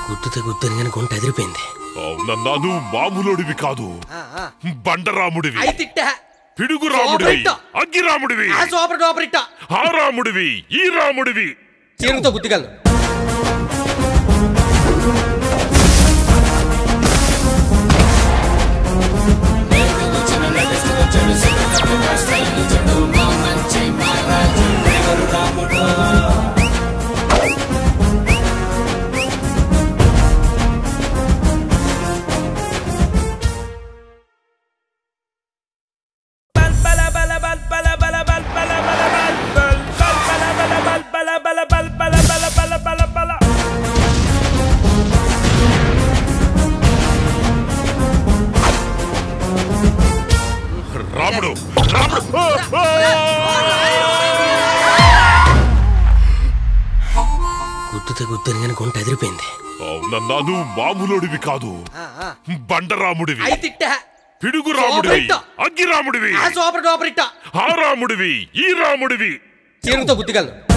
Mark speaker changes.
Speaker 1: గుద్దుతే గుద్దని గుంట ఎదిరిపోయింది
Speaker 2: అవునన్నా నువ్వు మామూలుడివి కాదు బండరాముడివి
Speaker 1: అయి తిట్టా
Speaker 2: పిడుగు రాముడివి
Speaker 1: సోపరిట్ట.
Speaker 2: అగ్గి రాముడివి
Speaker 1: ఆ సూపర్ డూపర్ ఇట్టా
Speaker 2: ఆ రాముడివి ఈ రాముడివి
Speaker 1: చీరతో గుద్దిగలను
Speaker 2: రాముడు రాముడు ఆ, ఆ!
Speaker 1: గుద్దుతే గుద్దని గుంట ఎదిరిపోయింది
Speaker 2: అవునన్నా నువ్వు మామూలుడివి కాదు బండరాముడివి
Speaker 1: అయి తిట్టా
Speaker 2: పిడుగు రాముడివి
Speaker 1: సోపరిట్ట.
Speaker 2: అగ్గి రాముడివి
Speaker 1: ఆ సూపర్ డూపర్ ఇట్టా
Speaker 2: ఆ రాముడివి ఈ రాముడివి
Speaker 1: చీరతో గుద్దిగలను